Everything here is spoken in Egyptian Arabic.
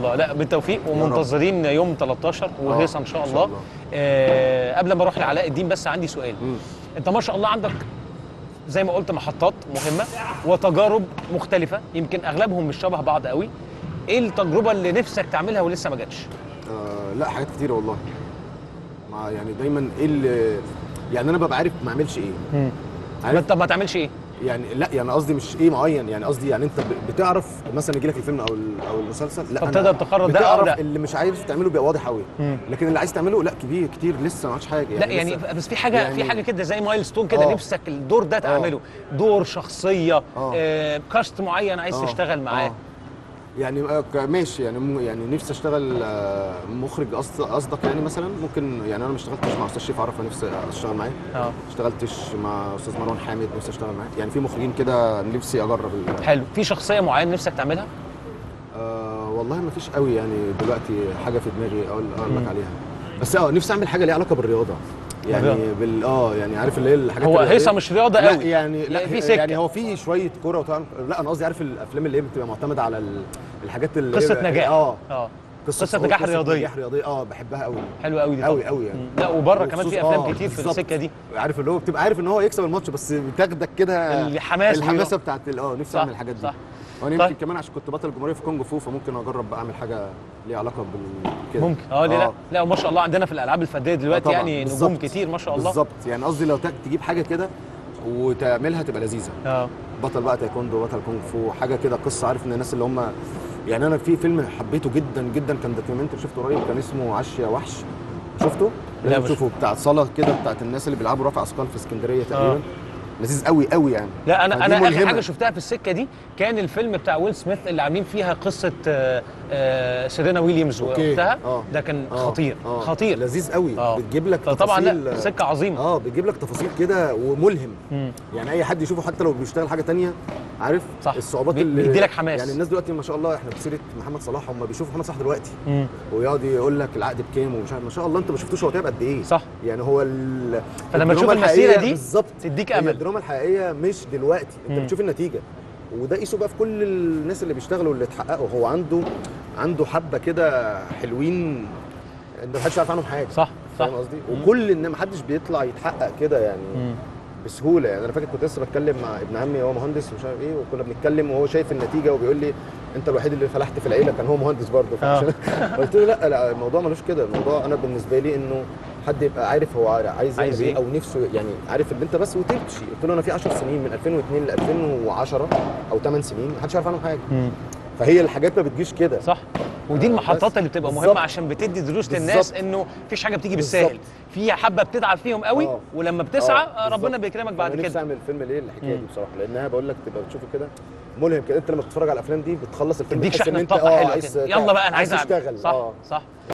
الله لا بالتوفيق ومنتظرين يوم 13 وهيصه ان شاء إن الله, شاء الله. آه قبل ما اروح لعلاء الدين بس عندي سؤال مم. انت ما شاء الله عندك زي ما قلت محطات مهمه وتجارب مختلفه يمكن اغلبهم مش شبه بعض قوي ايه التجربه اللي نفسك تعملها ولسه ما جاتش آه لا حاجات كتيره والله مع يعني دايما ايه اللي يعني انا ببقى عارف ما اعملش ايه عارف طب ما تعملش ايه يعني لا يعني قصدي مش ايه معين يعني قصدي يعني انت ب- بتعرف مثلا يجي لك الفيلم او ال- او المسلسل لا طب أنا تقدر تقرر ده أو بتعرف ده. اللي مش عايز تعمله بيبقى واضح قوي مم. لكن اللي عايز تعمله لا كبير كتير لسه ما عملتش حاجه لا يعني لسه- بس في حاجه يعني- في حاجه كده زي مايل ستون كده آه. نفسك الدور ده تعمله دور شخصيه آه. آه كاست معين عايز آه، تشتغل معاه آه. يعني آه، ك- ماشي يعني م- يعني نفسي اشتغل آه، مخرج قصد- قصدك يعني مثلا ممكن يعني انا ما اشتغلتش مع استاذ شريف عرفه نفسي اشتغل معاه اه ما اشتغلتش مع استاذ مروان حامد نفسي اشتغل معاه يعني في مخرجين كده نفسي اجرب ال- حلو في شخصيه معينه نفسك تعملها آه والله ما فيش قوي يعني دلوقتي حاجه في دماغي اقول اقول مم. لك عليها بس اه نفسي اعمل حاجه ليها علاقه بالرياضه يعني بالرياضة. بال اه يعني عارف اللي هي الحاجات هو الرياضية. هيثم مش رياضه لا قوي يعني لا في سكة. يعني هو في شويه كوره وطبعا لا انا قصدي عارف الافلام اللي هي بتبقى معتمده على ال- الحاجات اللي قصه هي نجاح اه اه قصه قصة نجاح رياضية. نجاح رياضيه اه بحبها قوي حلو قوي دي قوي طبعاً. قوي يعني مم. لا وبره كمان في وخصوص- افلام آه، كتير في بالظبط. السكه دي عارف اللي هو بتبقى عارف ان هو يكسب الماتش بس بتاخدك كده الحماس دي. الحماسه بتاعت ال- اه نفسي صح، اعمل الحاجات دي صح. وانا طيب. يمكن كمان عشان كنت بطل الجمهوريه في كونج فو فممكن اجرب بقى اعمل حاجه ليها علاقه بال كده ممكن اه ليه لا لا وما شاء الله عندنا في الالعاب الفرديه دلوقتي طبعاً، يعني نجوم بالظبط. كتير ما شاء الله بالظبط يعني قصدي لو تك- تجيب حاجه كده وتعملها تبقى لذيذه اه بطل بقى تايكوندو بطل كونج فو حاجه كده قصه عارف ان الناس اللي هم يعني انا في فيلم حبيته جدا جدا كان دوكيومنتري شفته قريب كان اسمه عش يا وحش شفته؟ لا، لازم مش- تشوفه بتاع صاله كده بتاعت الناس اللي بيلعبوا رفع اثقال في اسكندريه تقريبا لذيذ قوي قوي يعني لا انا فدي انا اخر ملهمة. حاجه شفتها في السكه دي كان الفيلم بتاع ويل سميث اللي عاملين فيها قصه آه، آه، سيرينا ويليامز أوكي. واختها آه. ده كان آه، خطير آه. خطير لذيذ قوي آه. بتجيب لك فطبعا تفاصيل لا سكه عظيمه اه بتجيب لك تفاصيل كده وملهم مم. يعني اي حد يشوفه حتى لو بيشتغل حاجه تانية عارف صح. الصعوبات بي- اللي بيديلك حماس. يعني الناس دلوقتي ما شاء الله احنا بسيره محمد صلاح هم بيشوفوا محمد صلاح دلوقتي مم. ويقعد يقول لك العقد بكام ومش عارف ما شاء الله انت ما شفتوش هو تعب قد ايه صح. يعني هو ال... فلما تشوف الدراما المسيرة الحقيقية دي بالظبط تديك هي أمل. الدراما الحقيقيه مش دلوقتي انت مم. بتشوف النتيجه وده قيسه بقى في كل الناس اللي بيشتغلوا اللي اتحققوا هو عنده عنده حبه كده حلوين انت محدش عارف عنهم حاجه صح صح فاهم قصدي وكل ان محدش بيطلع يتحقق كده يعني مم. بسهوله يعني انا فاكر كنت لسه بتكلم مع ابن عمي هو مهندس ومش عارف ايه وكنا بنتكلم وهو شايف النتيجه وبيقول لي انت الوحيد اللي فلحت في العيله كان هو مهندس برضه فعشان قلت له لا لا الموضوع ملوش كده الموضوع انا بالنسبه لي انه حد يبقى عارف هو عايز عايز يعمل إيه؟ ايه او نفسه يعني عارف اللي انت بس وتمشي قلت له انا في 10 سنين من 2002 ل 2010 او 8 سنين محدش عارف عنهم حاجه مم. فهي الحاجات ما بتجيش كده صح ودي المحطات بس اللي بتبقى بالظبط. مهمه عشان بتدي دروس للناس بالظبط. انه مفيش حاجه بتيجي بالظبط. بالساهل في حبه بتتعب فيهم قوي آه. ولما بتسعى آه، آه، ربنا بالظبط. بيكرمك بعد انا نفسي كده اعمل فيلم ليه الحكايه دي مم. بصراحه لانها بقول لك تبقى بتشوفه كده ملهم كده انت لما بتتفرج على الافلام دي بتخلص الفيلم تديك تحس ان شحنه انت طاقه اه حلوه عايز كده. يلا بقى انا عايز اعمل تشتغل صح اه صح